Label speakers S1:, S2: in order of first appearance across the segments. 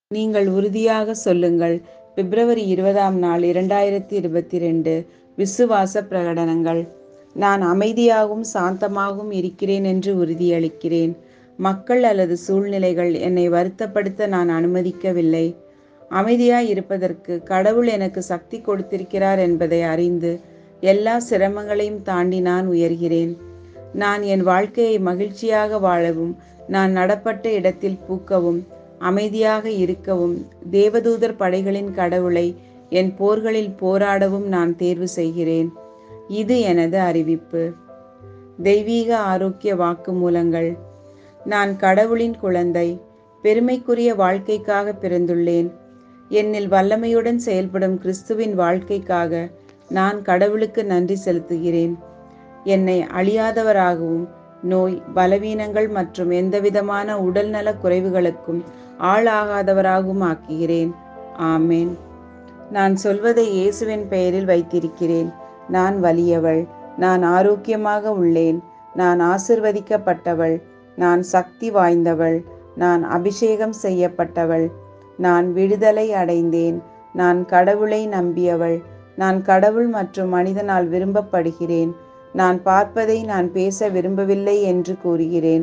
S1: நீங்கள் உறுதியாக சொல்லுங்கள் பிப்ரவரி இருபதாம் நாள் இரண்டாயிரத்தி இருபத்தி ரெண்டு விசுவாச பிரகடனங்கள் நான் அமைதியாகவும் சாந்தமாகவும் இருக்கிறேன் என்று உறுதியளிக்கிறேன் மக்கள் அல்லது சூழ்நிலைகள் என்னை வருத்தப்படுத்த நான் அனுமதிக்கவில்லை அமைதியாய் இருப்பதற்கு கடவுள் எனக்கு சக்தி கொடுத்திருக்கிறார் என்பதை அறிந்து எல்லா சிரமங்களையும் தாண்டி நான் உயர்கிறேன் நான் என் வாழ்க்கையை மகிழ்ச்சியாக வாழவும் நான் நடப்பட்ட இடத்தில் பூக்கவும் அமைதியாக இருக்கவும் தேவதூதர் படைகளின் கடவுளை என் போர்களில் போராடவும் நான் தேர்வு செய்கிறேன் இது எனது அறிவிப்பு தெய்வீக ஆரோக்கிய வாக்குமூலங்கள் நான் கடவுளின் குழந்தை பெருமைக்குரிய வாழ்க்கைக்காக பிறந்துள்ளேன் என்னில் வல்லமையுடன் செயல்படும் கிறிஸ்துவின் வாழ்க்கைக்காக நான் கடவுளுக்கு நன்றி செலுத்துகிறேன் என்னை அழியாதவராகவும் நோய் பலவீனங்கள் மற்றும் எந்தவிதமான உடல்நல குறைவுகளுக்கும் ஆளாகாதவராகவும் ஆக்குகிறேன் ஆமேன் நான் சொல்வதை இயேசுவின் பெயரில் வைத்திருக்கிறேன் நான் வலியவள் நான் ஆரோக்கியமாக உள்ளேன் நான் ஆசிர்வதிக்கப்பட்டவள் நான் சக்தி வாய்ந்தவள் நான் அபிஷேகம் செய்யப்பட்டவள் நான் விடுதலை அடைந்தேன் நான் கடவுளை நம்பியவள் நான் கடவுள் மற்றும் மனிதனால் விரும்பப்படுகிறேன் நான் பார்ப்பதை நான் பேச விரும்பவில்லை என்று கூறுகிறேன்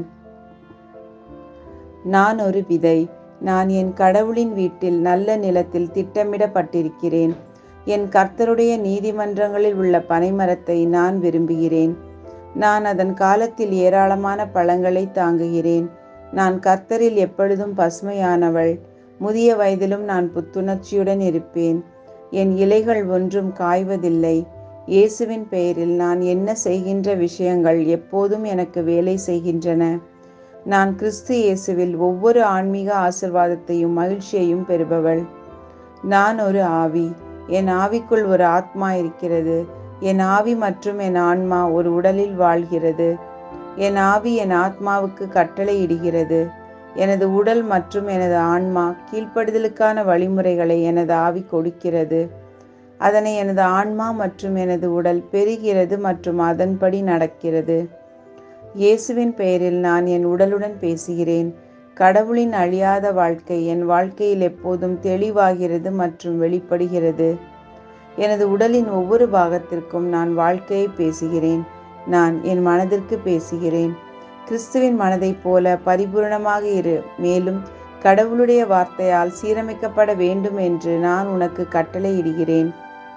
S1: நான் ஒரு விதை நான் என் கடவுளின் வீட்டில் நல்ல நிலத்தில் திட்டமிடப்பட்டிருக்கிறேன் என் கர்த்தருடைய நீதிமன்றங்களில் உள்ள பனைமரத்தை நான் விரும்புகிறேன் நான் அதன் காலத்தில் ஏராளமான பழங்களை தாங்குகிறேன் நான் கர்த்தரில் எப்பொழுதும் பசுமையானவள் முதிய வயதிலும் நான் புத்துணர்ச்சியுடன் இருப்பேன் என் இலைகள் ஒன்றும் காய்வதில்லை இயேசுவின் பெயரில் நான் என்ன செய்கின்ற விஷயங்கள் எப்போதும் எனக்கு வேலை செய்கின்றன நான் கிறிஸ்து இயேசுவில் ஒவ்வொரு ஆன்மீக ஆசிர்வாதத்தையும் மகிழ்ச்சியையும் பெறுபவள் நான் ஒரு ஆவி என் ஆவிக்குள் ஒரு ஆத்மா இருக்கிறது என் ஆவி மற்றும் என் ஆன்மா ஒரு உடலில் வாழ்கிறது என் ஆவி என் ஆத்மாவுக்கு கட்டளை இடுகிறது எனது உடல் மற்றும் எனது ஆன்மா கீழ்ப்படுதலுக்கான வழிமுறைகளை எனது ஆவி கொடுக்கிறது அதனை எனது ஆன்மா மற்றும் எனது உடல் பெறுகிறது மற்றும் அதன்படி நடக்கிறது இயேசுவின் பெயரில் நான் என் உடலுடன் பேசுகிறேன் கடவுளின் அழியாத வாழ்க்கை என் வாழ்க்கையில் எப்போதும் தெளிவாகிறது மற்றும் வெளிப்படுகிறது எனது உடலின் ஒவ்வொரு பாகத்திற்கும் நான் வாழ்க்கையை பேசுகிறேன் நான் என் மனதிற்கு பேசுகிறேன் கிறிஸ்துவின் மனதைப் போல பரிபூர்ணமாக இரு மேலும் கடவுளுடைய வார்த்தையால் சீரமைக்கப்பட வேண்டும் என்று நான் உனக்கு கட்டளையிடுகிறேன்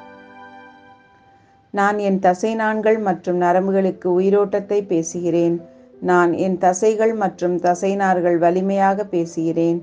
S1: நான் என் தசை நான்கள் மற்றும் நரம்புகளுக்கு உயிரோட்டத்தை பேசுகிறேன் நான் என் தசைகள் மற்றும் தசைநார்கள் வலிமையாக பேசுகிறேன்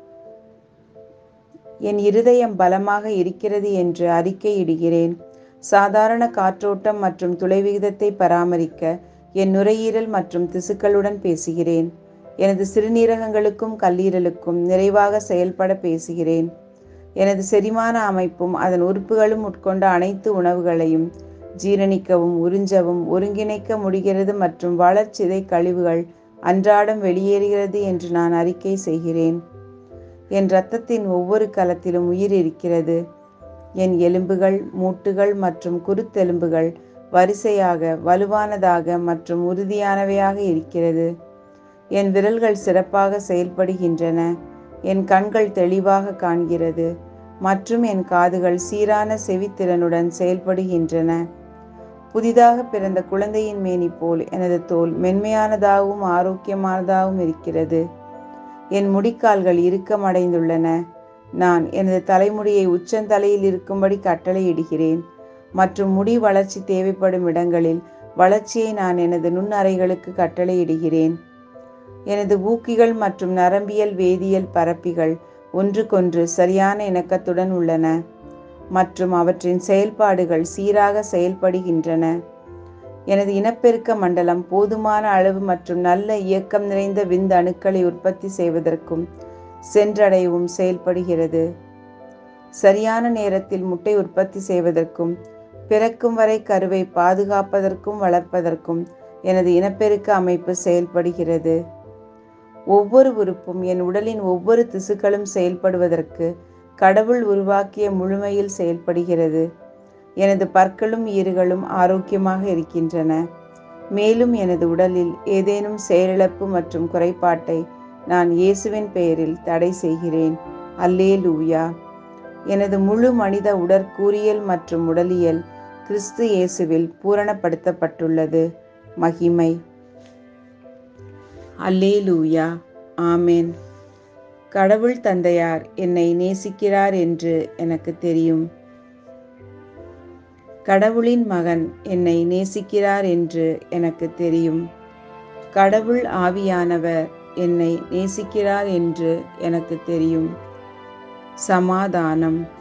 S1: என் இருதயம் பலமாக இருக்கிறது என்று அறிக்கையிடுகிறேன் சாதாரண காற்றோட்டம் மற்றும் துளைவிகிதத்தை பராமரிக்க என் நுரையீரல் மற்றும் திசுக்களுடன் பேசுகிறேன் எனது சிறுநீரகங்களுக்கும் கல்லீரலுக்கும் நிறைவாக செயல்பட பேசுகிறேன் எனது செரிமான அமைப்பும் அதன் உறுப்புகளும் உட்கொண்ட அனைத்து உணவுகளையும் ஜீரணிக்கவும் உறிஞ்சவும் ஒருங்கிணைக்க முடிகிறது மற்றும் வளர்ச்சிதை கழிவுகள் அன்றாடம் வெளியேறுகிறது என்று நான் அறிக்கை செய்கிறேன் என் இரத்தத்தின் ஒவ்வொரு கலத்திலும் உயிர் இருக்கிறது என் எலும்புகள் மூட்டுகள் மற்றும் குருத்தெலும்புகள் வரிசையாக வலுவானதாக மற்றும் உறுதியானவையாக இருக்கிறது என் விரல்கள் சிறப்பாக செயல்படுகின்றன என் கண்கள் தெளிவாக காண்கிறது மற்றும் என் காதுகள் சீரான செவித்திறனுடன் செயல்படுகின்றன புதிதாக பிறந்த குழந்தையின் மேனி போல் எனது தோல் மென்மையானதாகவும் ஆரோக்கியமானதாகவும் இருக்கிறது என் முடிக்கால்கள் இறுக்கமடைந்துள்ளன நான் எனது தலைமுடியை உச்சந்தலையில் இருக்கும்படி கட்டளையிடுகிறேன் மற்றும் முடி வளர்ச்சி தேவைப்படும் இடங்களில் வளர்ச்சியை நான் எனது நுண்ணறைகளுக்கு கட்டளையிடுகிறேன் எனது ஊக்கிகள் மற்றும் நரம்பியல் வேதியியல் பரப்பிகள் ஒன்றுக்கொன்று சரியான இணக்கத்துடன் உள்ளன மற்றும் அவற்றின் செயல்பாடுகள் சீராக செயல்படுகின்றன எனது இனப்பெருக்க மண்டலம் போதுமான அளவு மற்றும் நல்ல இயக்கம் நிறைந்த விந்து அணுக்களை உற்பத்தி செய்வதற்கும் சென்றடையவும் செயல்படுகிறது சரியான நேரத்தில் முட்டை உற்பத்தி செய்வதற்கும் பிறக்கும் வரை கருவை பாதுகாப்பதற்கும் வளர்ப்பதற்கும் எனது இனப்பெருக்க அமைப்பு செயல்படுகிறது ஒவ்வொரு உறுப்பும் என் உடலின் ஒவ்வொரு திசுக்களும் செயல்படுவதற்கு கடவுள் உருவாக்கிய முழுமையில் செயல்படுகிறது எனது பற்களும் ஈறுகளும் ஆரோக்கியமாக இருக்கின்றன மேலும் எனது உடலில் ஏதேனும் செயலிழப்பு மற்றும் குறைபாட்டை நான் இயேசுவின் பெயரில் தடை செய்கிறேன் அல்லேலூயா எனது முழு மனித உடற்கூறியல் மற்றும் உடலியல் கிறிஸ்து இயேசுவில் பூரணப்படுத்தப்பட்டுள்ளது மகிமை அல்லேலூயா ஆமேன் கடவுள் தந்தையார் என்னை நேசிக்கிறார் என்று எனக்கு தெரியும் கடவுளின் மகன் என்னை நேசிக்கிறார் என்று எனக்கு தெரியும் கடவுள் ஆவியானவர் என்னை நேசிக்கிறார் என்று எனக்கு தெரியும் சமாதானம்